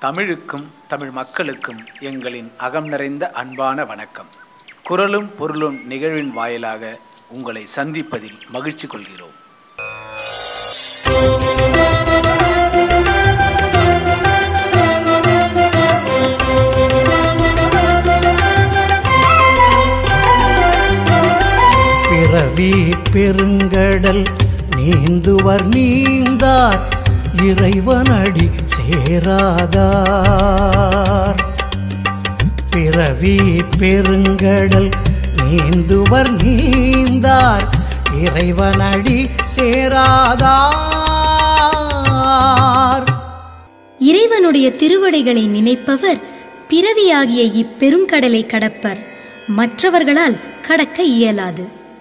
தமிழுக்கும் தமிழ் மக்களுக்கும் எங்களின் அகம் நிறைந்த அன்பான வணக்கம் குரலும் பொருளும் நிகழ்வின் வாயிலாக உங்களை சந்திப்பதில் மகிழ்ச்சி கொள்கிறோம் பிறவி பெருங்கடல் நீந்துவர் நீந்தார் இறைவனடி சேராதார் பிறவி பெருங்கடல் நீந்துவர் நீந்தார் இறைவனடி சேராதார் இறைவனுடைய திருவடிகளை நினைப்பவர் பிறவியாகிய இப்பெருங்கடலை கடப்பர் மற்றவர்களால் கடக்க இயலாது